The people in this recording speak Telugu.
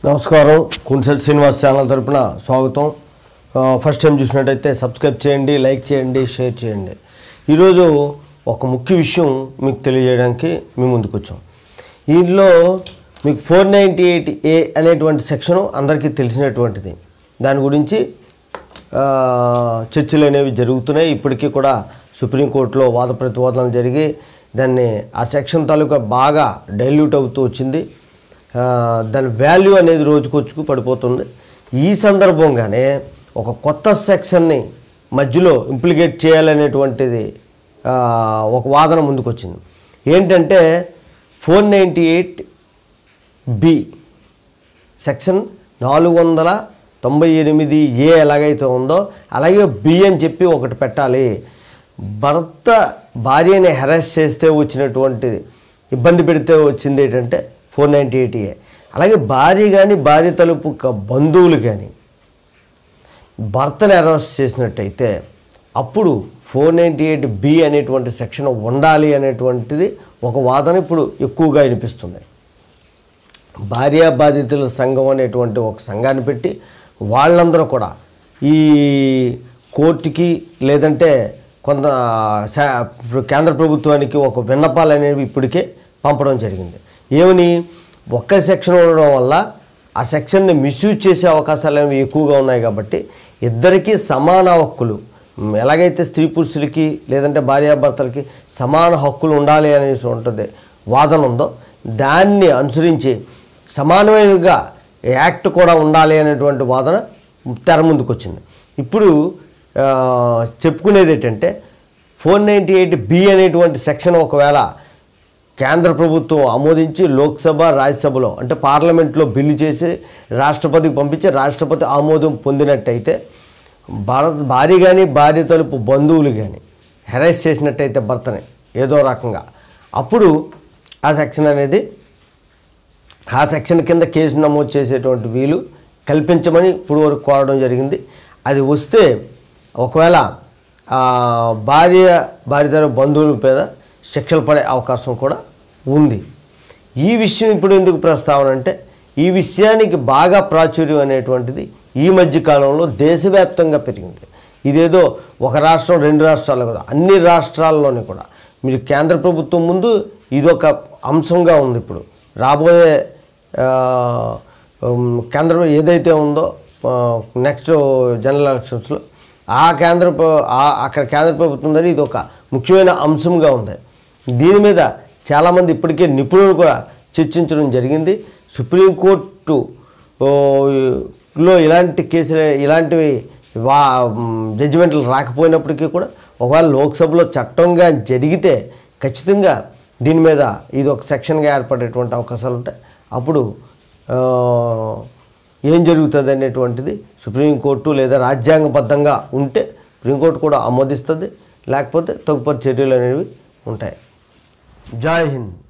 నమస్కారం కున్సల్ శ్రీనివాస్ ఛానల్ తరపున స్వాగతం ఆ, ఫస్ట్ టైం చూసినట్టయితే సబ్స్క్రైబ్ చేయండి లైక్ చేయండి షేర్ చేయండి ఈరోజు ఒక ముఖ్య విషయం మీకు తెలియజేయడానికి మేము ముందుకు వచ్చాం దీనిలో మీకు ఫోర్ నైంటీ ఎయిట్ ఏ అనేటువంటి సెక్షను అందరికీ తెలిసినటువంటిది దాని గురించి ఆ, చర్చలు అనేవి జరుగుతున్నాయి ఇప్పటికీ కూడా సుప్రీంకోర్టులో వాద ప్రతివాదనలు జరిగి దాన్ని ఆ సెక్షన్ తాలూకా బాగా డైల్యూట్ అవుతూ వచ్చింది ఆ, దాని వాల్యూ అనేది రోజుకొచ్చుకు పడిపోతుంది ఈ సందర్భంగానే ఒక కొత్త సెక్షన్ని మధ్యలో ఇంప్లికేట్ చేయాలనేటువంటిది ఆ, ఒక వాదన ముందుకొచ్చింది ఏంటంటే four ninety eight B section నాలుగు వందల తొంభై ఎనిమిది ఏ ఎలాగైతే ఉందో అలాగే బి అని చెప్పి ఒకటి పెట్టాలి భర్త భార్యని హెరాస్ చేస్తే వచ్చినటువంటిది ఇబ్బంది పెడితే వచ్చింది ఏంటంటే ఫోర్ నైంటీ ఎయిట్ ఏ అలాగే భార్య కానీ భార్య తలుపు క- బంధువులు కానీ భర్తను అరెస్ట్ చేసినట్టయితే అప్పుడు ఫోర్ నైంటీ ఎయిట్ బి అనేటువంటి సెక్షన్ ఉండాలి అనేటువంటిది ఒక వాదన ఇప్పుడు ఎక్కువగా వినిపిస్తుంది భార్యా బాధితుల సంఘం అనేటువంటి ఒక సంఘాన్ని పెట్టి వాళ్ళందరూ కూడా ఈ కోర్టుకి లేదంటే కొంత శా- ఇప్పుడు కేంద్ర ప్రభుత్వానికి ఒక విన్నపాలు అనేవి ఇప్పటికే పంపడం జరిగింది ఏమని ఒక్క సెక్షన్ ఉండడం వల్ల ఆ సెక్షన్ని మిస్యూజ్ చేసే అవకాశాలు అనేవి ఎక్కువగా ఉన్నాయి కాబట్టి ఇద్దరికీ సమాన హక్కులు మ్, ఎలాగైతే స్త్రీ పురుషులకి లేదంటే భార్యాభర్తలకి సమాన హక్కులు ఉండాలి అనేసి ఉంటుంది వాదన ఉందో దాన్ని అనుసరించి సమానమైనగా యాక్ట్ కూడా ఉండాలి అనేటువంటి వాదన తెర ముందుకు వచ్చింది ఇప్పుడు ఆ, చెప్పుకునేది ఏంటంటే ఫోర్ నైంటీ ఎయిట్ బి అనేటువంటి సెక్షన్ ఒకవేళ కేంద్ర ప్రభుత్వం ఆమోదించి లోక్సభ రాజ్యసభలో అంటే పార్లమెంట్లో బిల్లు చేసి రాష్ట్రపతికి పంపించి రాష్ట్రపతి ఆమోదం పొందినట్టయితే భారత్ భార్య కానీ భార్య తలుపు బంధువులు కానీ హెరాస్ చేసినట్టయితే భర్తని ఏదో రకంగా అప్పుడు ఆ సెక్షన్ అనేది ఆ సెక్షన్ కింద కేసు నమోదు చేసేటువంటి వీలు కల్పించమని ఇప్పుడు వరకు కోరడం జరిగింది అది వస్తే ఒకవేళ ఆ, భార్య భార్యతర బంధువుల మీద శిక్షలు పడే అవకాశం కూడా ఉంది ఈ విషయం ఇప్పుడు ఎందుకు ప్రస్తావన అంటే ఈ విషయానికి బాగా ప్రాచుర్యం అనేటువంటిది ఈ మధ్య కాలంలో దేశవ్యాప్తంగా పెరిగింది ఇదేదో ఒక రాష్ట్రం రెండు రాష్ట్రాలు కదా అన్ని రాష్ట్రాల్లోని కూడా మీరు కేంద్ర ప్రభుత్వం ముందు ఇదొక అంశంగా ఉంది ఇప్పుడు రాబోయే ఆ, ఉమ్, కేంద్రం ఏదైతే ఉందో నెక్స్ట్ జనరల్ ఎలక్షన్స్లో ఆ కేంద్ర ప్ర- ఆ- అక్కడ కేంద్ర ప్రభుత్వం ద్వారా ఇది ఒక ముఖ్యమైన అంశంగా ఉంది దీని మీద చాలామంది ఇప్పటికే నిపుణులు కూడా చర్చించడం జరిగింది సుప్రీంకోర్టు ఓ, లో ఇలాంటి కేసులు ఇలాంటివి వా జడ్జిమెంట్లు రాకపోయినప్పటికీ కూడా ఒకవేళ లోక్సభలో చట్టంగా జరిగితే ఖచ్చితంగా దీని మీద ఇది ఒక సెక్షన్గా ఏర్పడేటువంటి అవకాశాలు ఉంటాయి అప్పుడు ఆ, ఏం జరుగుతుంది అనేటువంటిది సుప్రీంకోర్టు లేదా రాజ్యాంగబద్ధంగా ఉంటే సుప్రీంకోర్టు కూడా ఆమోదిస్తుంది లేకపోతే తదుపరి చర్యలు అనేవి ఉంటాయి జై హింద్